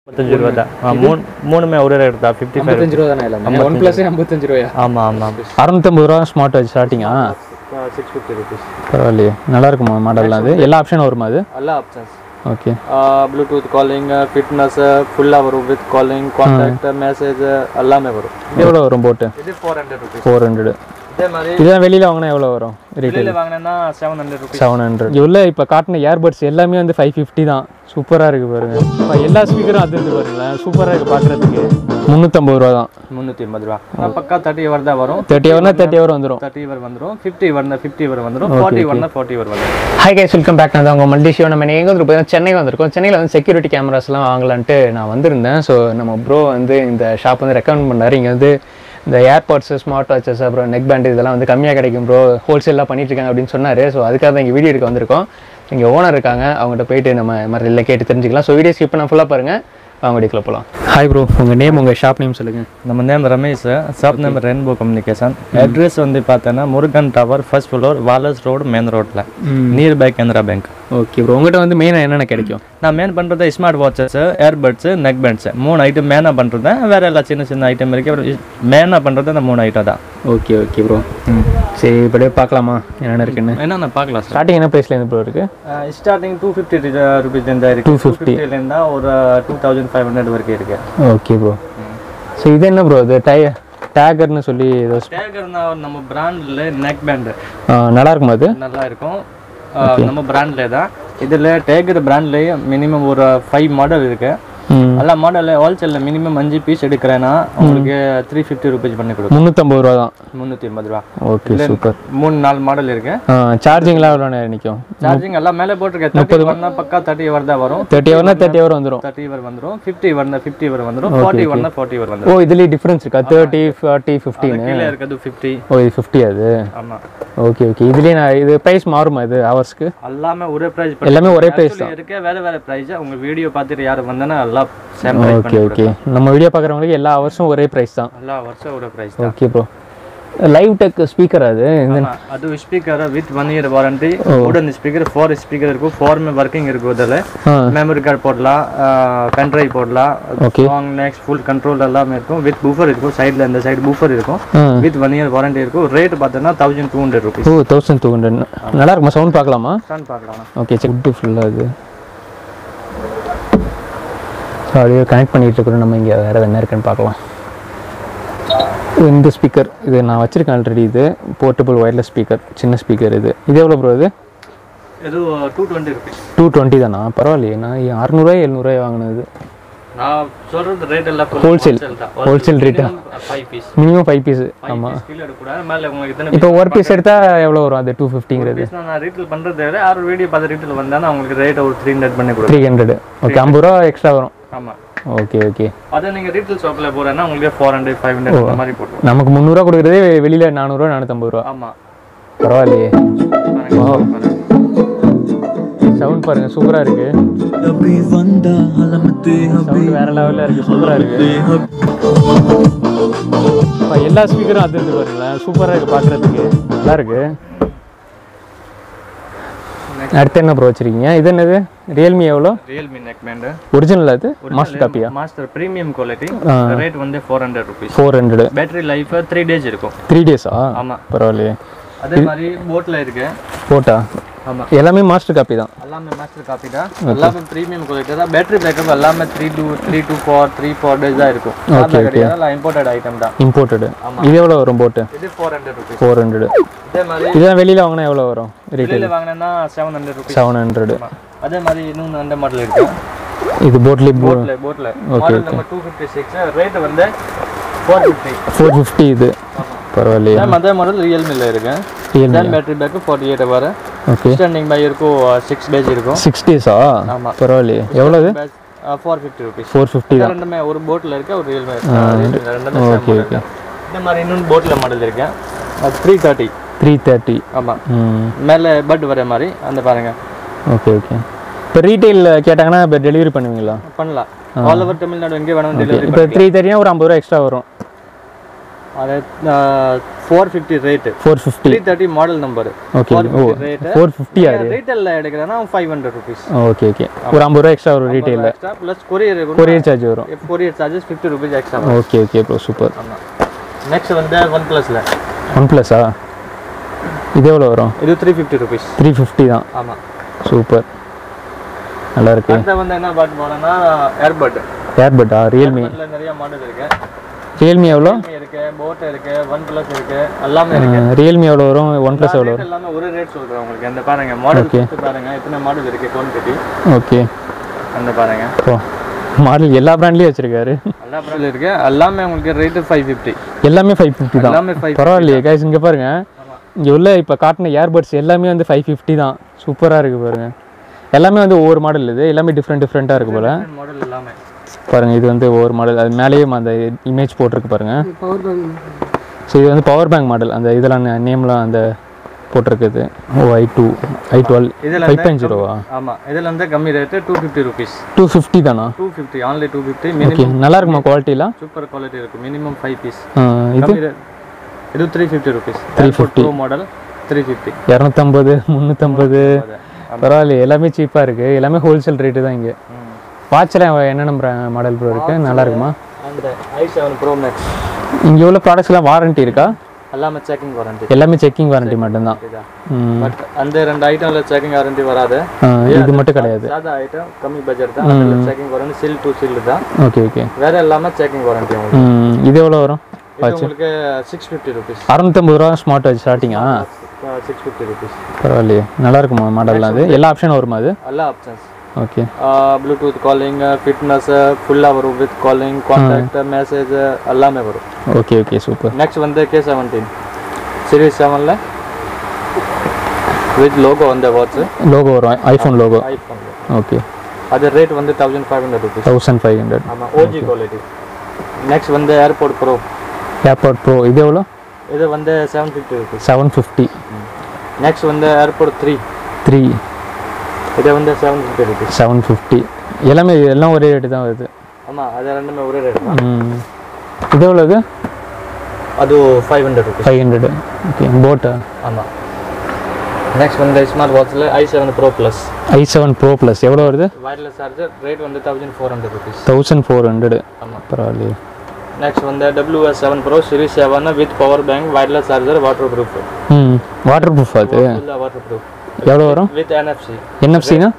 ஐம்பத்தஞ்சு ரூபா தான் ஆ, மூணு மூணுமே ஒரே ரேட் தான் ஃபிஃப்டி ஃபைவ் ஐம்பத்தஞ்சு ரூபா தானே எல்லாமே ஒன் ப்ளஸ் ஐம்பத்தஞ்சு ரூபாயா ஆமாம் ஆமாம் அறுநூத்தம்பது ரூபா ஸ்மார்ட் வாட்ச் ஸ்டார்டிங்கா சிக்ஸ் ஃபிஃப்டி ருபீஸ் பரவாயில்லையே நல்லா இருக்குமா மாடல்லாம் அது எல்லா ஆப்ஷனும் வருமா அது எல்லா options okay bluetooth calling fitness ஃபுல்லாக வரும் வித் காலிங் கான்டாக்ட் மெசேஜ் எல்லாமே வரும் இது எவ்வளோ வரும் போட்டு இது four hundred rupees four hundred இதே மாதிரி இதெல்லாம் வெளியில் வாங்கினா எவ்வளோ வரும் ரேட் வெளியில் வாங்கினேன்னா seven hundred rupees seven hundred உள்ள இப்போ காட்டின இயர்பட்ஸ் எல்லாமே வந்து ஃபைவ் ஃபிஃப்டி தான் சூப்பராக இருக்குது பாருங்க இப்போ எல்லா ஸ்பீக்கரும் அது இது பாருங்களேன் சூப்பராக இருக்குது பார்க்குறதுக்கு முந்நூற்றம்பது ரூபா தான் முந்நூற்றி ஐம்பது ரூபா ஆனா பக்கா தேர்ட்டி ஹவர் தான் வரும் தேர்ட்டி ஹவர்னா தேர்ட்டி ஹவர் வந்துடும் தேர்ட்டி ஹவர் வந்துடும் ஃபிஃப்டி வரனா ஃபிஃப்டி ஹவர் வந்துடும் ஃபார்ட்டி வரனா ஃபார்ட்டி ஹவர் வந்துடும் ஹாய் கைஸ் வெல்கம் பேக் நான் உங்கள் மல்டி ஷோ நம்ம எங்கே வந்து பார்த்தீங்கன்னா சென்னை வந்திருக்கோம் சென்னையில் வந்து செக்யூரிட்டி கேமராஸ்லாம் வாங்கலான்ட்டு நான் வந்திருந்தேன் ஸோ நம்ம ப்ரோ வந்து இந்த ஷாப் வந்து ரெக்கமெண்ட் பண்ணார் இங்கே வந்து இந்த ஏர்பாட்ஸ் ஸ்மார்ட் வாட்சஸ் அப்புறம் நெக் பேண்ட் இதெல்லாம் வந்து கம்மியாக கிடைக்கும் ப்ரோ ஹோல்சேலாக பண்ணிட்டு இருக்காங்க அப்படின்னு சொன்னார் ஸோ அதுக்காக தான் இங்கே வீடியோ எடுக்க வந்திருக்கோம் இங்கே ஓனர் இருக்காங்க அவங்ககிட்ட போயிட்டு நம்ம மாதிரி இல்லை கேட்டு தெரிஞ்சுக்கலாம் ஸோ வீடியோ ஸ்கிப் பண்ண ஃபுல்லாக பாருங்கள் அவங்க வீடியோக்குள்ள போகலாம் ஹாய் ப்ரோ உங்கள் நேம் உங்கள் ஷாப் நேம் சொல்லுங்கள் நம்ம name Ramesh shop name Rainbow Communication address வந்து பார்த்தோன்னா Murugan tower first floor Wallace road main ரோட்டில் near by Canara bank okay bro உங்கள்கிட்ட வந்து மெயினாக என்னென்ன கிடைக்கும் நான் மேன் பண்ணுறது smart watches earbuds neckbands மூணு ஐட்டம் மேனாக பண்ணுறது வேற எல்லாம் சின்ன சின்ன ஐட்டம் இருக்கு அப்புறம் மேனாக பண்ணுறது அந்த மூணு ஐட்டம் தான் ஓகே ஓகே ப்ரோ சரி இப்படியே பார்க்கலாமா என்னென்ன இருக்குன்னு என்னென்ன பார்க்கலாம் சார் ஸ்டார்டிங் என்ன ப்ரைஸ்லேருந்து ப்ரோ இருக்குது ஸ்டார்டிங் டூ ஃபிஃப்டி ருபீஸ் இருந்தா இருக்கு டூ ஃபிஃப்டிலேருந்தா ஒரு டூ தௌசண்ட் ஃபைவ் ஹண்ட்ரட் வரைக்கும் இருக்கு ஓகே ப்ரோ ஸோ இது என்ன ப்ரோ இது டை டேகர்னு சொல்லி ஏதோ ஸ்- டேகர்னா நம்ம பிராண்டில் நெக் பேண்டு ஆ, நல்லா இருக்குமா அது நல்லா இருக்கும் ஆஹ் நம்ம பிராண்ட்ல தான் இதில் டேகர் பிராண்ட்லேயே மினிமம் ஒரு ஃபைவ் மாடல் இருக்கு ம் எல்லா மாடலில் ஹோல்சேலில் மினிமம் அஞ்சு பீஸ் எடுக்கிறேன்னா உங்களுக்கு த்ரீ ஃபிஃப்டி ருபீஸ் பண்ணி கொடுக்கும் முந்நூற்றம்பது ரூபா தான் முந்நூற்றி ஐம்பது ரூபா ஓகே சூப்பர் மூணு நாலு மாடல் இருக்கு சார்ஜிங்லாம் எவ்வளோ நேரம் நிற்கும் சார்ஜிங் எல்லாம் மேலே போட்டிருக்கேன் தேர்ட்டி வரனா பக்கா தேர்ட்டி ஹவர் தான் வரும் தேர்ட்டி ஹவர்னா தேர்ட்டி ஹவர் வந்துடும் தேர்ட்டி ஹவர் வந்துடும் ஃபிஃப்டி வரனா ஃபிஃப்டி ஹவர் வந்துடும் ஃபார்ட்டி வரனா ஃபார்ட்டி ஹவர் வந்துடும் ஓ இதுலேயே டிஃப்ரென்ஸ் இருக்கா தேர்ட்டி ஃபார்ட்டி ஃபிஃப்டின்னு கீழே இருக்கிறது ஃபிஃப்டி ஓ இது ஃபிஃப்டி அது ஆமாம் ஓகே ஓகே இதுலேயே நான் இது ப்ரைஸ் மாறுமா இது ஹவர்ஸ்க்கு எல்லாமே ஒரே ப்ரைஸ் எல்லாமே ஒரே ப்ரைஸ் தான் இருக்கு வேற வேற ப்ரைஸ் உங்க வீடியோ பார்த்துட்டு யார் வந்தானா எல்லாம் சேம் ப்ரைஸ் ஓகே ஓகே நம்ம வீடியோ பார்க்குறவங்களுக்கு எல்லா ஹவர்ஸும் ஒரே ப்ரைஸ் தான் எல்லா வருஷம் ஒரே ப்ரைஸ் தான் okay bro live tech speaker அது இந்த ஆமா, ಅದು speaker with one year warranty wooden speaker four speaker இருக்கும் ஃபோர் ஒர்க்கிங் இருக்கும் அதில் ஆ மெமரி கார்டு போடலாம் கண்ட்ரைவ் போடலாம் Okay. Song next full control எல்லாமே இருக்கும் வித் பூஃபர் இருக்கும் சைடில் இந்த சைடு பூஃபர் இருக்கும் ஆ வித் ஒன் இயர் வாரண்டி இருக்கும் ரேட் பார்த்தோன்னா தௌசண்ட் டூ ஹண்ட்ரட் ருபீஸ் ஓ தௌசண்ட் டூ ஹண்ட்ரட் நல்லா இருக்குமா சவுண்ட் பார்க்கலாமா தான் பார்க்கலாம் ஓகே ஃபுட்டு ஃபுல்லாக இது ஸோ அப்படியே கனெக்ட் பண்ணிட்டு இருக்கிறோம் நம்ம இங்கே வேறு என்ன இருக்குன்னு பார்க்கலாம் இந்த ஸ்பீக்கர் இது நான் வச்சுருக்கேன் ஆல்ரெடி இது போர்ட்டபிள் ஒயர்லெஸ் ஸ்பீக்கர் சின்ன ஸ்பீக்கர் இது இது எவ்வளோ ப்ரோ இது இது two twenty rupees two twenty தானா பரவாயில்லையே நான் அறநூறுவாய் எழுநூறுவாய் வாங்கினது நான் சொல்றது ரேட் எல்லாம் Wholesale. Wholesale rate ஆ? Five piece minimum five piece five piece கீழே எடுக்கக்கூடாது மேலே உங்களுக்கு எத்தனை இப்போ ஒரு பீஸ் எடுத்தால் எவ்வளோ வரும் அது டூ ஃபிஃப்டிங்கிறது பீஸ் நான் ரீட்டெயில் பண்ணுறது விட ஆறு வீடியோ பார்த்து ரீட்டெயில் வந்தாலும் அவங்களுக்கு ரேட் ஒரு த்ரீ ஹண்ட்ரட் பண்ணி கொடுக்கும் த்ரீ ஹண்ட்ரட் ஓகே ஐம்பது ரூபா எக்ஸ்ட்ரா வரும் ஆமாம் ஓகே ஓகே அதே நீங்கள் ரீட்டெயில் ஷாப்பில் போகிறேன்னா உங்களுக்கு ஃபோர் ஹண்ட்ரட் ஃபைவ் ஹண்ட்ரட் அந்த மாதிரி போட்டுருவோம் நமக்கு முந்நூறுரூவா கொடுக்குறதே வெளியில் நானூறுரூவா நானூற்றம்பது ரூபா ஆமாம் பரவாயில்லையே சவுண்ட் பாருங்க சூப்பரா இருக்கு अभी वंदा हलमते சவுண்ட் வேற லெவல்ல இருக்கு சூப்பரா இருக்கு அப்பா, எல்லா ஸ்பீக்கரும் அது இது பாருங்களேன் சூப்பரா இருக்கு பாக்குறதுக்கு நல்லா இருக்கு அடுத்து என்ன ப்ரோ வச்சிருக்கீங்க இது என்னது ரியல்மி எவ்வளோ ரியல்மி நெக் பேண்டு ஒரிஜினல் அது மாஸ்டர் காப்பியா மாஸ்டர் ப்ரீமியம் குவாலிட்டி ரேட் வந்து four hundred rupees four hundred battery life three days இருக்கும் த்ரீ டேஸா ஆமாம் பரவாயில்லையே அதே மாதிரி போட்டில் இருக்கு போட்டா ஆமாம் எல்லாமே மாஸ்டர் காப்பி தான் எல்லாமே மாஸ்டர் காப்பி தான் எல்லாமே ப்ரீமியம் குவாலிட்டி தான் பேட்டரி பேக்கப் எல்லாமே three two three two four three four days தான் இருக்கும் சாதா கிடையாது எல்லாம் இம்போர்ட்டட் ஐட்டம் தான் இம்போர்ட்டடு இது எவ்வளோ வரும் போட்டு இது four hundred rupees four hundred அதே மாதிரி இதெல்லாம் வெளியில் வாங்கினா எவ்வளோ வரும் ரேட் வெளியில் வாங்கினேன்னா seven hundred rupees seven hundred அதே மாதிரி இன்னொன்று அந்த மாடல் இருக்கு இது போட்லி போட்டில் போட்டில் model number two fifty six rate வந்து ஃபோர் ஃபிஃப்டி ஃபோர் ஃபிஃப்டி இது பரவாயில்லையே அதே மாடல் ரியல்மியில் இருக்கு Realme then battery back forty eight hour okay standing by இருக்கும் சிக்ஸ் டேஸ் இருக்கும் சிக்ஸ் டேஸா ஆமா. பரவாயில்லையே எவ்வளோது four fifty rupees four fifty தான் ரெண்டுமே ஒரு போட்டில் இருக்கு ஒரு ரியல்மி ரெண்டுமே same ஓகே model ஓகே தான். இந்த மாதிரி இன்னொன்று போட்டில் மாடல் இருக்கு த்ரீ தேர்ட்டி த்ரீ தேர்ட்டி ஆமாம் ம் மேலே பட் வர மாதிரி அந்த பாருங்க ஓகே ஓகே இப்போ ரீட்டைல் கேட்டாங்கன்னா இப்போ டெலிவரி பண்ணுவீங்களா பண்ணலாம் ஆல் ஓவர் தமிழ்நாடு எங்கே வேணாலும் டெலிவரி இப்போ த்ரீ தேர்ட்டினா ஒரு ஐம்பது ரூபா எக்ஸ்ட்ரா வரும் அது four fifty rate four fifty three thirty model number okay ஓ ஃபோர் ஃபிஃப்டியா ரீட்டெயிலில் எடுக்கிறேன்னா five hundred rupees okay okay ஒரு ஐம்பது ரூபா எக்ஸ்ட்ரா வரும் ரீட்டெயிலில் extra plus courier courier charge வரும் courier charges fifty rupees extra okay okay bro super ஆமாம் நெக்ஸ்ட் வந்து ஒன் ப்ளஸில் ஒன் ப்ளஸ்ஸா இது எவ்வளோ வரும் இது three fifty rupees three fifty தான் ஆமாம் சூப்பர் நல்லா இருக்கு அடுத்த வந்து என்ன பார்க்க போனோம்னா ஏர்பட் ஏர்பட்டா ரியல்மி இதில் நிறைய மாடல் இருக்கு ரியல்மி எவ்வளோ Realme இருக்கு போட் இருக்கு ஒன் ப்ளஸ் இருக்கு எல்லாமே இருக்கு ரியல்மி எவ்வளோ வரும் ஒன் ப்ளஸ் எவ்வளோ Rate எல்லாமே ஒரு ரேட் சொல்றேன் உங்களுக்கு அந்த பாருங்க மாடல் பாருங்க எத்தனை மாடல் இருக்கு குவான்டிட்டி ஓகே அந்த பாருங்க ஓ மாடல் எல்லா பிராண்ட்லேயும் வச்சிருக்காரு எல்லா மாடல் இருக்கு எல்லாமே உங்களுக்கு ரேட்டு ஃபைவ் ஃபிஃப்டி எல்லாமே ஃபைவ் ஃபிஃப்டி தான் எல்லாமே ஃபைவ் பரவாயில்லையே கைஸ் இங்கே பாருங்க இங்கே உள்ள இப்போ காட்டின இயர்பட்ஸ் எல்லாமே வந்து ஃபைவ் ஃபிஃப்டி தான் சூப்பராக இருக்குது பாருங்க எல்லாமே வந்து ஒவ்வொரு மாடல் இது எல்லாமே டிஃப்ரெண்ட் டிஃப்ரெண்ட்டாக இருக்கு போல மாடல் எல்லாமே பாருங்க இது வந்து ஒவ்வொரு மாடல் அது மேலேயே அந்த இமேஜ் போட்டிருக்கு பாருங்க பவர் பேங்க் ஸோ இது வந்து பவர் பேங்க் மாடல் அந்த இதெல்லாம் நேம்லாம் அந்த போட்டிருக்குது ஓ ஐ டூ ஐ டுவெல் இதுல ஃபைவ் பாயிண்ட் ஜீரோவா ஆமா இதுல இருந்து கம்மி ரேட்டு two fifty rupees two fifty தானா two fifty only two fifty okay minimum நல்லா இருக்குமா குவாலிட்டிலாம் சூப்பர் குவாலிட்டி இருக்கு மினிமம் ஃபைவ் பீஸ் இது கம்மி rate. இது three fifty rupees bro model three fifty இரநூத்தம்பது முந்நூற்றம்பது பரவாயில்ல எல்லாமே சீப்பாக இருக்குது எல்லாமே ஹோல்சேல் ரேட்டு தான் இங்கே வாட்சில் என்னென்ன மாடல் ப்ரோ இருக்குது நல்லா இருக்குமா அந்த ஐ செவன் ப்ரோ மேக்ஸ் இங்கே உள்ள ப்ராடக்ட்ஸ்லாம் வாரண்டி இருக்கா எல்லாமே செக்கிங் வாரண்டி எல்லாமே செக்கிங் வாரண்டி மட்டும்தான் ம். பட் அந்த ரெண்டு ஐட்டம்ல செக்கிங் வாரண்டி வராது ஆ, இது மட்டும் கிடையாது சாதா ஐட்டம் கம்மி பட்ஜெட் தான் அதில் checking warranty seal to seal தான் ஓகே ஓகே வேற எல்லாமே செக்கிங் வாரண்டி உங்களுக்கு ம், இது எவ்வளோ வரும் இது உங்களுக்கு சிக்ஸ் ஃபிஃப்டி ருபீஸ் அறநூத்தம்பது ரூபா ஸ்மார்ட் வாட்ச் ஸ்டார்டிங்கா சிக்ஸ் ஃபிஃப்டி ருபீஸ் பரவாயில்லையே நல்லா இருக்குமா மாடல்லாம் அது எல்லா ஆப்ஷனும் வருமா அது எல்லா options okay bluetooth calling fitness ஃபுல்லாக வரும் வித் காலிங் கான்டாக்ட் மெசேஜ் எல்லாமே வரும் ஓகே ஓகே சூப்பர் நெக்ஸ்ட் வந்து கே செவன்டீன் சீரீஸ் செவனில் வித் லோகோ அந்த வாட்ச் லோகோ வரும் ஐஃபோன் லோகோ ஐஃபோன் ஓகே அது ரேட் வந்து thousand five hundred rupees thousand five hundred ஆமாம் ஓஜி குவாலிட்டி நெக்ஸ்ட் வந்து ஏர்போர்ட் ப்ரோ ஏர்பாட் ப்ரோ இது எவ்வளோ இது வந்து seven fifty rupees seven fifty next வந்து ஏர்போர்ட் த்ரீ த்ரீ இது வந்து seven fifty rupees seven fifty எல்லாமே எல்லாம் ஒரே ரேட்டு தான் வருது ஆமாம் அது ரெண்டுமே ஒரே ரேட் தான் ம். இது எவ்வளோ இது அது five hundred rupees five hundred okay போட்டா ஆமாம் நெக்ஸ்ட் வந்து ஸ்மார்ட் வாட்சில் I seven pro plus I seven pro plus எவ்வளோ வருது வயர்லெஸ் சார்ஜர் ரேட் வந்து thousand four hundred rupees thousand four hundred ஆமாம் பரவாயில்லையே நெக்ஸ்ட் வந்து WS seven pro series seven with power bank wireless charger waterproof ம் waterproof அது full waterproof எவ்வளோ வரும் ವಿತ್ ಎನ್ ಎಫ್ ಸಿ ಎನ್ಎಫ್ಸಿನಾ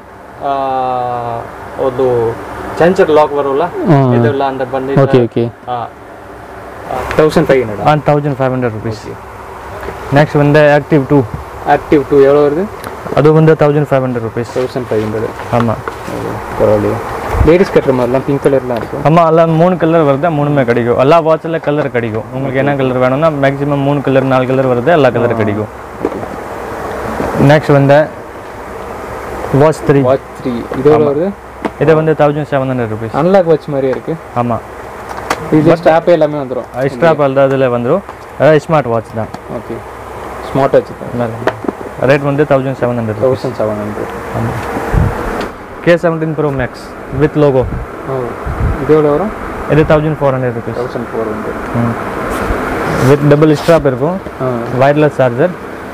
ಅದು ಸೆನ್ಸರ್ ಲಾಕ್ ಬರೋಲ್ಲ ಇದೆಲ್ಲ ಅಂತ ಬಂದು okay okay thousand five hundred one thousand five hundred rupees next ಒಂದು ಆಕ್ಟಿವ್ ಟೂ ஆக்டிவ் டூ எவ்வளோ வருது ಅದು ಒಂದು thousand five hundred rupees thousand five hundred ஆமாம் பரவாயில்லையே லேடிஸ் கட்டுற மாதிரிலாம் பிங்க் கலர்லாம் இருக்கும் ஆமாம் எல்லாம் மூணு கலர் வருது மூணுமே கிடைக்கும் எல்லா வாட்சில் கலர் கிடைக்கும் உங்களுக்கு என்ன கலர் வேணும்னா மேக்ஸிமம் மூணு கலர் நாலு கலர் வருது எல்லா கலர் கிடைக்கும் நெக்ஸ்ட் வந்து வாட்ச் த்ரீ வாட்ச் த்ரீ இது எவ்வளோ வருது இது வந்து thousand seven hundred rupees unlock watch மாதிரியே இருக்கு ஆமாம் இது ஜஸ்ட் ஆப்பே எல்லாமே வந்துடும் எக்ஸ்ட்ரா பல்தான் அதில் வந்துடும் அதாவது ஸ்மார்ட் வாட்ச் தான் ஓகே ஸ்மார்ட் வாட்ச் தான் ரேட் வந்து thousand seven hundred thousand seven hundred K seventeen pro max with logo ஓ இது எவ்வளோ வரும் இது thousand four hundred rupees thousand four hundred with double strap இருக்கும் ஆ வயர்லெஸ் சார்ஜர்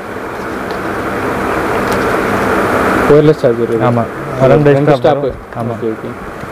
ஒயர்லெஸ் சார்ஜர் ஆமாம் ரெண்டு ரெண்டு ஸ்டாப் ஸ்டாப்பு ஆமாம் ஓகே ஓகே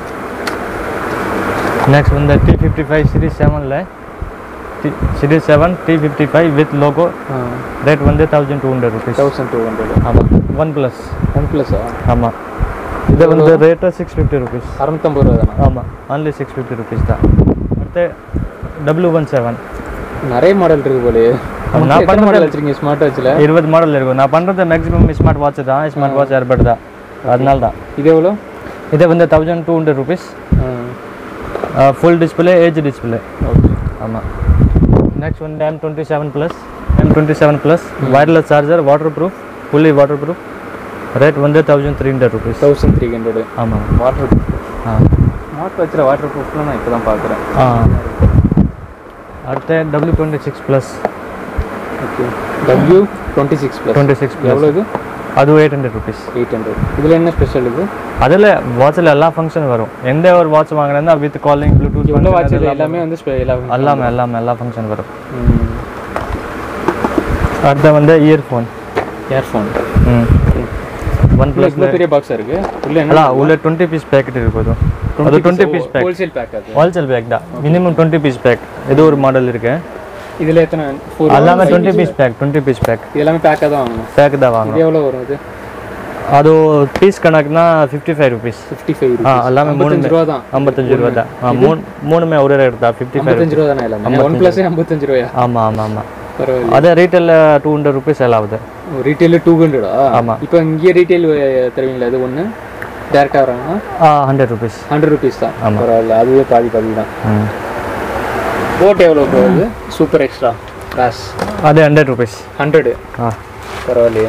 நெக்ஸ்ட் வந்து டி ஃபிஃப்டி ஃபைவ் சீரிஸ் செவனில் T series seven T fifty five with logo ah rate வந்து thousand two hundred rupees thousand two hundred ஆமாம் ஒன் ப்ளஸ் ஒன் ப்ளஸ்ஸா ஆமாம் இது வந்து ரேட்டு சிக்ஸ் ஃபிஃப்டி ருபீஸ் அறுநூத்தம்பது ரூபா தானே ஆமாம் only சிக்ஸ் ஃபிஃப்டி ருபீஸ் தான் அடுத்து டபிள்யூ ஒன் செவன் நிறைய மாடல் இருக்கு போலே நான் நான் பண்ண பண்ண மாடல் வச்சிருக்கீங்க ஸ்மார்ட் வாட்சில் இருபது மாடல் இருக்கும் நான் பண்ணுறது மேக்ஸிமம் ஸ்மார்ட் வாட்ச் தான் ஸ்மார்ட் வாட்ச் ஏர்பட் தான் அதனால தான் இது எவ்வளோ இது வந்து thousand two hundred rupees full display edge display okay ஆமாம் நெக்ஸ்ட் வந்து M twenty seven plus M twenty seven plus wireless charger waterproof fully waterproof rate வந்து thousand three hundred rupees thousand three hundred ஆமாம் water ஆ smart வாட்சில் வாட்டர் ப்ரூஃப்லாம் நான் இப்போ தான் பார்க்குறேன் ஆ அடுத்து W twenty six plus okay W twenty six plus twenty six plus எவ்வளோ இது அது eight hundred rupees eight hundred இதில் என்ன ஸ்பெஷல் இது அதில் வாட்சில் எல்லா ஃபங்க்ஷன் வரும் எந்த ஒரு வாட்ச் வாங்கினா வித் காலிங் ப்ளூடூத் உள்ள வாட்ச் எல்லாமே வந்து ஸ்பெ- எல்லாமே எல்லாமே எல்லாமே எல்லா ஃபங்க்ஷன் வரும் ம். அடுத்த வந்து இயர்ஃபோன் இயர்ஃபோன் ம் ஒன் உள்ள ப்ளஸ் இவ்வளோ பெரிய பாக்ஸாக இருக்கு உள்ள என்ன ಅಲ್ಲ ಉಳ್ಳ ಟ್ವೆಂಟಿ ಪೀಸ್ ಪ್ಯಾಕೆಟ್ ಇರ್ಬೋದು ಅದು twenty piece pack wholesale pack அது ஹோல்சேல் பேக் தான் மினிமம் டுவெண்ட்டி பீஸ் பேக் இது ஒரு மாடல் இருக்கு இதில் எத்தனை ஃபோர் எல்லாமே twenty piece pack twenty piece pack இது எல்லாமே பேக்காக தான் வாங்கணும் பேக் தான் இது வாங்கணும் எவ்வளோ வரும் இது ಅದು ಪೀಸ್ ಕಣಕ್ನಾ fifty five rupees fifty five ಹಾಂ ಎಲ್ಲಾಮೆ ಮೂರು ஐம்பத்தஞ்சு ரூபா தான் ஐம்பத்தஞ்சு ரூபா தான் ஆ, மூணு மூணுமே ஒரே ரேட் தான் ஃபிஃப்டி ஃபைவ் ஐம்பத்தஞ்சு ரூபா தானே எல்லாமே ஒன் ப்ளஸ் ஐம்பத்தஞ்சு ரூபாயா ஆமாம் ஆமாம் ஆமாம் பரவாயில்ல ಅದೇ ரீட்டெயில் டூ ஹண்ட்ரட் ருபீஸ் எல்லாம் ஆகுது ரீட்டெயில் டூ ஹண்ட்ரடா ஆமா. இப்போ இங்கே ரீட்டெயில் தருவீங்களா இது ஒன்று டேரெக்டாக வராங்கன்னா ஹண்ட்ரட் ருபீஸ் ஹண்ட்ரட் ருபீஸ் தான் பரவாயில்ல அதுவே பாதி பாதி தான் ம் போட் எவ்வளோ போகுது சூப்பர் எக்ஸ்ட்ரா கிளாஸ் ಅದೇ ಹಂಡ್ರೆಡ್ ರುಪೀಸ್ ஹண்ட்ரடு ಹಾಂ பரவாயில்லையே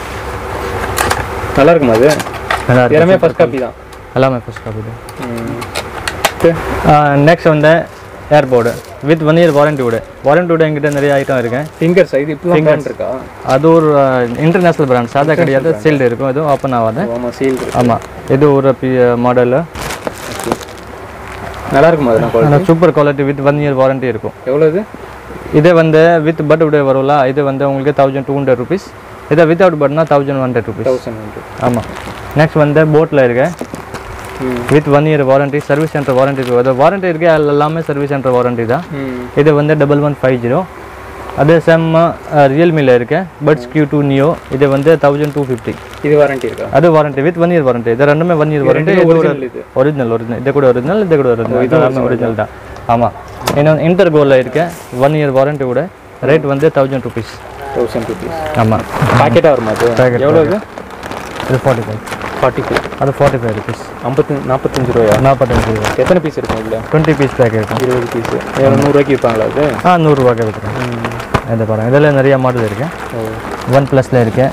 நல்லா இருக்குமா அது நல்லா இருக்கு எல்லாமே ஃபர்ஸ்ட் காப்பி தான் எல்லாமே ஃபஸ்ட் காப்பி தான் ம். நெக்ஸ்ட் வந்து ஏர்போர்டு வித் ஒன் இயர் வாரண்டியோட வாரண்டியோட என்கிட்ட நிறைய ஐட்டம் இருக்கு ஃபிங்கர் சைஸ் இப்போ பிராண்ட் இருக்கா அது ஒரு இன்டர்நேஷ்னல் பிராண்ட் சாதா கிடையாது சீல்டு இருக்கும் எதுவும் ஓப்பன் ஆகாது ஆமாம் சீல் இருக்கு ஆமாம் இது ஒரு பி மாடலு நல்லா இருக்குமா அது நான் super quality with one year warranty இருக்கும் எவ்வளோ இது இதே வந்து வித் பட் உடைய வரும்ல இது வந்து உங்களுக்கு தௌசண்ட் டூ ஹண்ட்ரட் ருபீஸ் இதை வித்தவுட் பட்னா thousand hundred rupees thousand hundred ஆமாம் நெக்ஸ்ட் வந்து போட்டில் இருக்கு ம் with one year warranty service centre warranty இருக்கு அது வாரண்டி இருக்கு அது எல்லாமே சர்வீஸ் சென்டர் வாரண்டி தான் ம் இது வந்து டபுள் ஒன் ஃபைவ் ஜீரோ அதே சேம் ரியல்மியில் இருக்கு பட்ஸ் கியூ டூ நியோ இது வந்து தௌசண்ட் டூ ஃபிஃப்டி இது வாரண்டி இருக்கா அது warranty with one year warranty இது ரெண்டுமே ஒன் இயர் வாரண்டி இது ஒரு ஒரிஜினல் இது ஒரிஜினல் ஒரிஜினல் இது கூட ஒரிஜினல் இது கூட ஒரிஜினல் இது எல்லாமே ஒரிஜினல் தான் ஆமாம் இன்னொன்று இன்டர் கோலில் இருக்கு ஒன் இயர் வாரண்டி கூட ரேட் வந்து தௌசண்ட் ருபீஸ் தௌசண்ட் ருபீஸ் ஆமாம் பாக்கெட்டாக வருமா அது Packet, எவ்வளோ இது இது ஃபார்ட்டி ஃபைவ் ஃபார்ட்டி ஃபைவ் அது ஃபார்ட்டி ஃபைவ் ருபீஸ் ஐம்பத்தி நாற்பத்தஞ்சு ரூபாயா நாற்பத்தஞ்சு ரூபா எத்தனை பீஸ் இருக்கும் இதில் டுவெண்ட்டி பீஸ் பேக் இருக்கும் இருபது பீஸ் வேறு நூறுரூவாய்க்கு விற்பாங்களா அது ஆ நூறுரூவாக்கு விற்றுறேன் இதை பாருங்கள் இதில் நிறைய மாடல் இருக்கு ஓ ஒன் ப்ளஸில் இருக்கு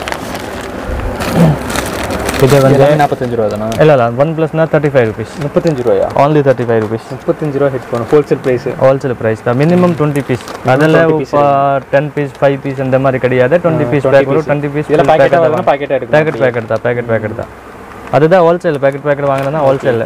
இது வந்து எல்லாமே நாற்பத்தஞ்சு ரூபா தானா இல்லை இல்லை ஒன் ப்ளஸ்னா தேர்ட்டி ஃபைவ் ருபீஸ் முப்பத்தஞ்சு ரூபாயா ஆன்லி தேர்ட்டி ஃபைவ் ருபீஸ் முப்பத்தஞ்சு ரூபா headphone wholesale price wholesale price தான் மினிமம் டுவெண்ட்டி பீஸ் அதில் இப்போ டென் பீஸ் ஃபைவ் பீஸ் இந்த மாதிரி கிடையாது டுவெண்ட்டி பீஸ் பேக் வரும் டுவெண்ட்டி பீஸ் இதில் பாக்கெட்டாக வருதுன்னா பாக்கெட்டாக இருக்கு பேக்கெட் பேக்கெட் தான் பேக்கெட் பேக்கெட் தான் அதுதான் ஹோல்சேல் பேக்கெட் பேக்கெட் வாங்கினா ஹோல்சேல்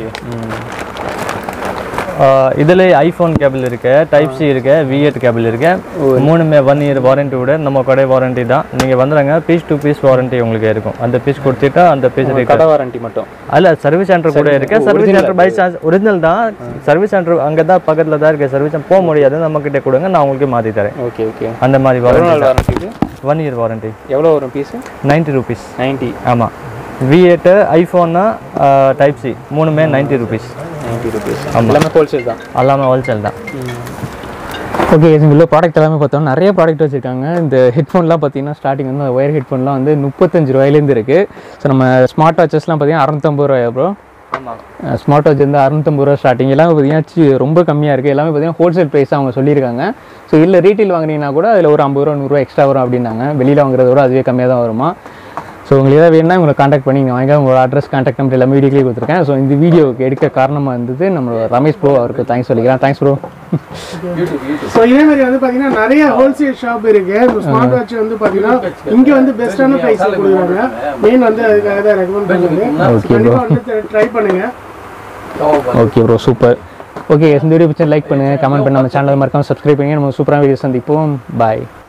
இதில் ஐஃபோன் கேபிள் இருக்கு டைப் சி இருக்கு வி எயிட் கேபிள் இருக்கு மூணுமே ஒன் இயர் வாரண்டியோட நம்ம கடை வாரண்டி தான் நீங்கள் வந்துடுங்க பீஸ் டு பீஸ் வாரண்டி உங்களுக்கு இருக்கும் அந்த பீஸ் கொடுத்துட்டா அந்த பீஸ் கடை வாரண்டி மட்டும் அல்ல சர்வீஸ் சென்டர் கூட இருக்கு service centre by chance original தான் சர்வீஸ் சென்டர் அங்கே தான் பக்கத்தில் தான் இருக்கு சர்வீஸ் போக முடியாது நம்ம கிட்ட கொடுங்க நான் உங்களுக்கு மாற்றி தரேன் ஓகே ஓகே அந்த மாதிரி எவ்வளோ வாரண்டி நாள் வாரண்டி இது ஒன் இயர் வாரண்டி எவ்வளோ வரும் பீஸு நைன்ட்டி ருபீஸ் நைன்ட்டி ஆமாம் V eight iPhone type C மூணுமே நைன்ட்டி ருபீஸ் நைன்ட்டி ருபீஸ் எல்லாமே ஹோல்சேல் தான் எல்லாமே ஹோல்சேல் தான் ஓகே உள்ள ப்ராடக்ட் எல்லாமே பார்த்தோம் நிறைய ப்ராடக்ட் வச்சுருக்காங்க இந்த ஹெட்ஃபோன்லாம் பார்த்தீங்கன்னா ஸ்டார்டிங் வந்து ஒயர் ஹெட்ஃபோன்லாம் வந்து முப்பத்தஞ்சு ரூபாயிலேருந்து இருக்குது ஸோ நம்ம ஸ்மார்ட் வாட்சஸ்லாம் பார்த்தீங்கன்னா அறுநூத்தம்பது ரூபாயா ப்ரோ ஆமாம் ஸ்மார்ட் வாட்ச் வந்து அறுநூத்தம்பது ரூபா ஸ்டார்டிங் எல்லாமே பார்த்தீங்கன்னா சி- ரொம்ப கம்மியாக இருக்குது எல்லாமே பார்த்தீங்கன்னா ஹோல்சேல் ப்ரைஸ் அவங்க சொல்லியிருக்காங்க ஸோ இல்லை ரீட்டெயில் வாங்குனீங்கன்னா கூட அதில் ஒரு ஐம்பது ரூபா நூறுரூவா எக்ஸ்ட்ரா வரும் அப்படின்னாங்க வெளியில் வாங்குறத விட அதுவே கம்மியாக தான் வருமா ஸோ உங்களுக்கு ஏதாவது வேணும்னா உங்களை காண்டாக்ட் பண்ணி நீங்கள் வாங்க உங்களோட அட்ரஸ் காண்டாக்ட் நம்பர் எல்லாமே வீடியோலேயே கொடுத்துருக்கேன் ஸோ இந்த வீடியோக்கு எடுக்க காரணமாக இருந்தது நம்மளோட ரமேஷ் ப்ரோ அவருக்கு தேங்க்ஸ் சொல்லிக்கிறேன் தேங்க்ஸ் ப்ரோ ஸோ இதே மாதிரி வந்து பார்த்தீங்கன்னா நிறைய ஹோல்சேல் ஷாப் இருக்கு இந்த ஸ்மார்ட் வாட்ச் வந்து பார்த்தீங்கன்னா இங்கே வந்து பெஸ்ட்டான ப்ரைஸ் கொடுக்குறாங்க மெயின் வந்து அதுக்காக தான் ரெக்கமெண்ட் பண்ணுறது கண்டிப்பாக வந்து ட்ரை பண்ணுங்க ஓகே ப்ரோ சூப்பர் ஓகே இந்த வீடியோ பிடிச்சா லைக் பண்ணுங்கள் கமெண்ட் பண்ணி நம்ம சேனல் மறக்காம சப்ஸ்கிரைப் பண்ணுங்க நம்ம சூப்பரான வீடியோ சந்திப்போம் பாய்